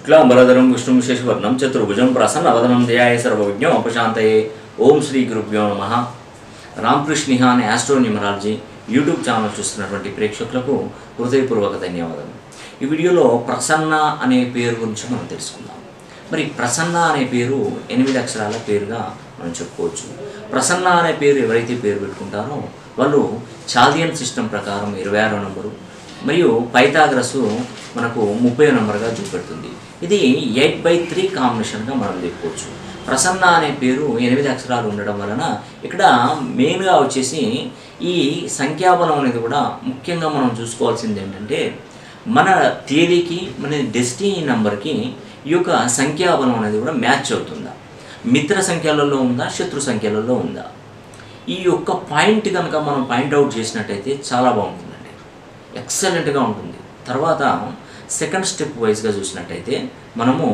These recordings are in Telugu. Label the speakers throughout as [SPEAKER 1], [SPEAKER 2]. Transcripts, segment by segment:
[SPEAKER 1] శుక్లాంబరధరం విష్ణుం శశివర్ణం చతుర్భుజం ప్రసన్నవదనం దయాయ సర్వవిజ్ఞం ఉపశాంతయే ఓం శ్రీ గురుభ్యో నమ రామకృష్ణ అనే ఆస్ట్రో న్యూమరాలజీ యూట్యూబ్ ఛానల్ చూస్తున్నటువంటి ప్రేక్షకులకు హృదయపూర్వక ధన్యవాదాలు ఈ వీడియోలో ప్రసన్న అనే పేరు గురించి మనం తెలుసుకుందాం మరి ప్రసన్న అనే పేరు ఎనిమిది అక్షరాల పేరుగా మనం చెప్పుకోవచ్చు ప్రసన్న అనే పేరు ఎవరైతే పేరు పెట్టుకుంటారో వాళ్ళు చాల్దియన్ సిస్టమ్ ప్రకారం ఇరవై ఆరో నంబరు మరియు పైథాగరస్ మనకు ముప్పై నంబర్గా చూపెడుతుంది ఇది ఎయిట్ బై త్రీ కాంబినేషన్గా మనం చెప్పుకోవచ్చు ప్రసన్న అనే పేరు ఎనిమిది అక్షరాలు ఉండడం వలన ఇక్కడ మెయిన్గా వచ్చేసి ఈ సంఖ్యాబలం అనేది కూడా ముఖ్యంగా మనం చూసుకోవాల్సింది ఏంటంటే మన తేదీకి మన డెస్టినీ నెంబర్కి ఈ యొక్క సంఖ్యాబలం అనేది కూడా మ్యాచ్ అవుతుందా మిత్ర సంఖ్యలలో ఉందా శత్రు సంఖ్యలలో ఉందా ఈ యొక్క పాయింట్ కనుక మనం పాయింట్అవుట్ చేసినట్టయితే చాలా బాగుంటుందండి ఎక్సలెంట్గా ఉంటుంది తర్వాత సెకండ్ స్టెప్ వైజ్గా చూసినట్టయితే మనము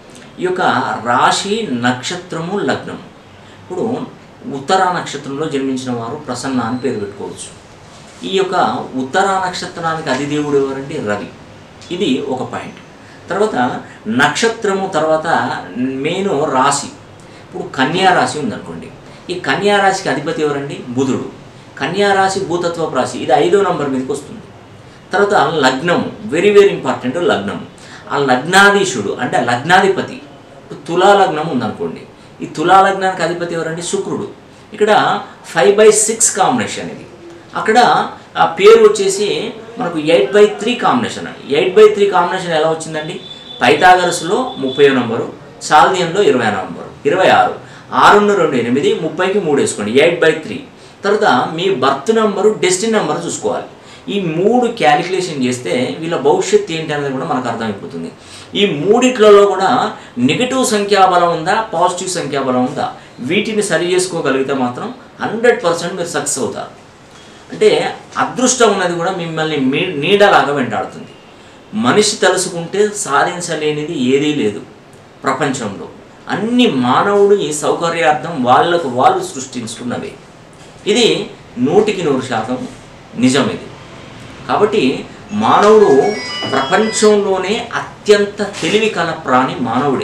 [SPEAKER 1] ఈ యొక్క రాశి నక్షత్రము లగ్నము ఇప్పుడు ఉత్తరా నక్షత్రంలో జన్మించిన వారు ప్రసన్న అని పేరు పెట్టుకోవచ్చు ఈ యొక్క ఉత్తరా నక్షత్రానికి అధిదేవుడు ఎవరంటే రవి ఇది ఒక పాయింట్ తర్వాత నక్షత్రము తర్వాత మెయిన్ రాశి ఇప్పుడు కన్యా రాశి ఉందనుకోండి ఈ కన్యా రాశికి అధిపతి ఎవరండి బుధుడు కన్యా రాశి భూతత్వపు రాశి ఇది ఐదో నంబర్ మీదకి వస్తుంది తర్వాత లగ్నము వెరీ వెరీ ఇంపార్టెంట్ లగ్నము ఆ లగ్నాధీశుడు అంటే లగ్నాధిపతి ఇప్పుడు తులా లగ్నం ఉందనుకోండి ఈ తులా లగ్నానికి అధిపతి ఎవరండి శుక్రుడు ఇక్కడ ఫైవ్ బై సిక్స్ కాంబినేషన్ ఇది అక్కడ ఆ పేరు వచ్చేసి మనకు eight by three combination eight by three combination ఎలా వచ్చిందండి పైథాగరస్లో ముప్పై నంబరు సాల్దియన్లో ఇరవై నంబరు ఇరవై ఆరు ఆరున్న రెండు ఎనిమిది ముప్పైకి మూడు వేసుకోండి ఎయిట్ బై త్రీ తర్వాత మీ బర్త్ నెంబరు డెస్టినీ నెంబర్ చూసుకోవాలి ఈ మూడు క్యాలిక్యులేషన్ చేస్తే వీళ్ళ భవిష్యత్తు ఏంటి అనేది కూడా మనకు అర్థమైపోతుంది ఈ మూడిట్లలో కూడా నెగిటివ్ సంఖ్యాబలం ఉందా పాజిటివ్ సంఖ్యాబలం ఉందా వీటిని సరి చేసుకోగలిగితే మాత్రం హండ్రెడ్ పర్సెంట్ మీరు సక్సెస్ అవుతారు అంటే అదృష్టం ఉన్నది కూడా మిమ్మల్ని మీ నీడలాగా వెంటాడుతుంది మనిషి తలుసుకుంటే సాధించలేనిది ఏదీ లేదు ప్రపంచంలో అన్ని మానవుడు ఈ సౌకర్యార్థం వాళ్ళకు వాళ్ళు సృష్టించుకున్నవే ఇది నూటికి నూరు శాతం నిజం ఇది కాబట్టి మానవుడు ప్రపంచంలోనే అత్యంత తెలివి కల ప్రాణి మానవుడే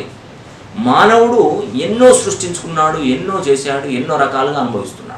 [SPEAKER 1] మానవుడు ఎన్నో సృష్టించుకున్నాడు ఎన్నో చేశాడు ఎన్నో రకాలుగా అనుభవిస్తున్నాడు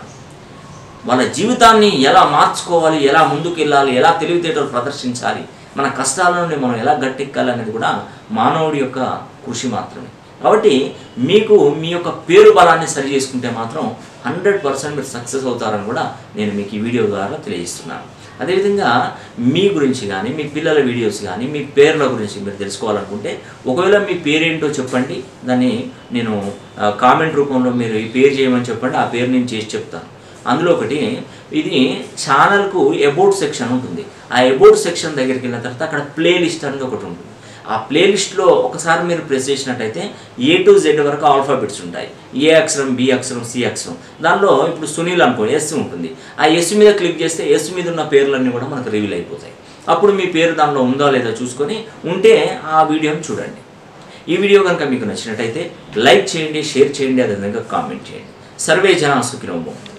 [SPEAKER 1] వాళ్ళ జీవితాన్ని ఎలా మార్చుకోవాలి ఎలా ముందుకు వెళ్ళాలి ఎలా తెలివితేటలు ప్రదర్శించాలి మన కష్టాల నుండి మనం ఎలా గట్టెక్కాలి అనేది కూడా మానవుడి యొక్క కృషి మాత్రమే కాబట్టి మీకు మీ యొక్క పేరు బలాన్ని సరి చేసుకుంటే మాత్రం హండ్రెడ్ పర్సెంట్ మీరు సక్సెస్ అవుతారని కూడా నేను మీకు ఈ వీడియో ద్వారా తెలియజేస్తున్నాను అదేవిధంగా మీ గురించి కానీ మీ పిల్లల వీడియోస్ కానీ మీ పేర్ల గురించి మీరు తెలుసుకోవాలనుకుంటే ఒకవేళ మీ పేరేంటో చెప్పండి దాన్ని నేను కామెంట్ రూపంలో మీరు ఈ పేరు చేయమని చెప్పండి ఆ పేరు నేను చేసి చెప్తాను అందులో ఒకటి ఇది ఛానల్కు అబౌట్ సెక్షన్ ఉంటుంది ఆ అబౌట్ సెక్షన్ దగ్గరికి వెళ్ళిన తర్వాత అక్కడ ప్లేలిస్ట్ అనేది ఒకటి ఉంటుంది ఆ ప్లేలిస్ట్లో ఒకసారి మీరు ప్రెస్ చేసినట్టయితే ఏ టు జెడ్ వరకు ఆల్ఫాబెట్స్ ఉంటాయి ఏ అక్షరం బి అక్షరం సి అక్షరం దానిలో ఇప్పుడు సునీల్ అనుకో ఎస్ ఉంటుంది ఆ ఎస్ మీద క్లిక్ చేస్తే ఎస్ మీద ఉన్న పేర్లన్నీ కూడా మనకు రివీల్ అయిపోతాయి అప్పుడు మీ పేరు దానిలో ఉందా లేదా చూసుకొని ఉంటే ఆ వీడియోని చూడండి ఈ వీడియో కనుక మీకు నచ్చినట్టయితే లైక్ చేయండి షేర్ చేయండి అదేవిధంగా కామెంట్ చేయండి సర్వే జన సుఖినోభవం